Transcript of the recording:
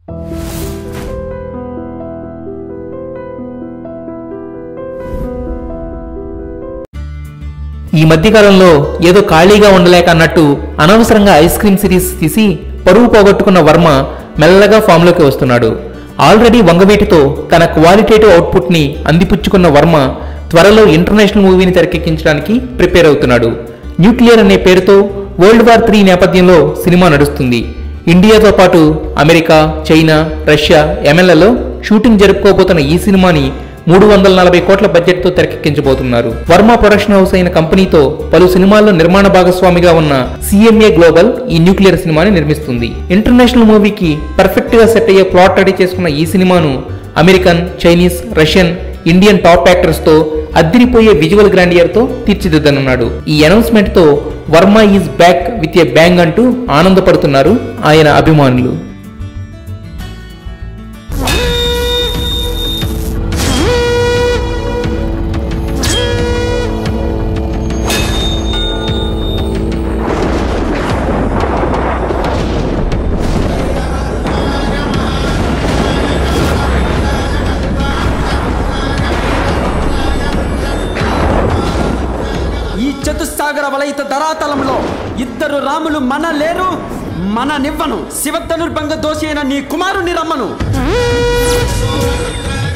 ఈ మధ్యకాలంలో ఏదో ఖాళీగా ఉండలేక అన్నట్టు అనవసరంగా ఐస్ క్రీమ్ సిరీస్ తీసి పరువు పోగొట్టుకున్న వర్మ మెల్లగా ఫామ్లోకి వస్తున్నాడు ఆల్రెడీ వంగవీటితో తన క్వాలిటేటివ్ అవుట్పుట్ని అందిపుచ్చుకున్న వర్మ త్వరలో ఇంటర్నేషనల్ మూవీని తెరకెక్కించడానికి ప్రిపేర్ అవుతున్నాడు న్యూక్లియర్ అనే పేరుతో వరల్డ్ వార్ త్రీ నేపథ్యంలో సినిమా నడుస్తుంది ఇండియాతో పాటు అమెరికా చైనా రష్యా ఎమెన్లలో షూటింగ్ జరుపుకోబోతున్న ఈ సినిమాని మూడు వందల నలభై కోట్ల బడ్జెట్తో తెరకెక్కించబోతున్నారు వర్మ ప్రొడక్షన్ హౌస్ అయిన కంపెనీతో పలు సినిమాల్లో నిర్మాణ భాగస్వామిగా ఉన్న సిఎంఏ గ్లోబల్ ఈ న్యూక్లియర్ సినిమాని నిర్మిస్తుంది ఇంటర్నేషనల్ మూవీకి పర్ఫెక్ట్ గా సెట్ అయ్యే ప్లాట్ రెడీ చేసుకున్న ఈ సినిమాను American Chinese Russian Indian top actors తో అద్దిరిపోయే విజువల్ గ్రాండియర్ తో తీర్చిదిద్దనున్నాడు ఈ అనౌన్స్మెంట్ తో Varma is back with a bang అంటూ ఆనందపడుతున్నారు ఆయన అభిమానులు ఈ చతుస్సాగర వలయిత ధరాతలంలో ఇద్దరు రాములు మన లేరు మన నివ్వను శివధనుర్భంగ దోషి అయిన నీ కుమారుని రమ్మను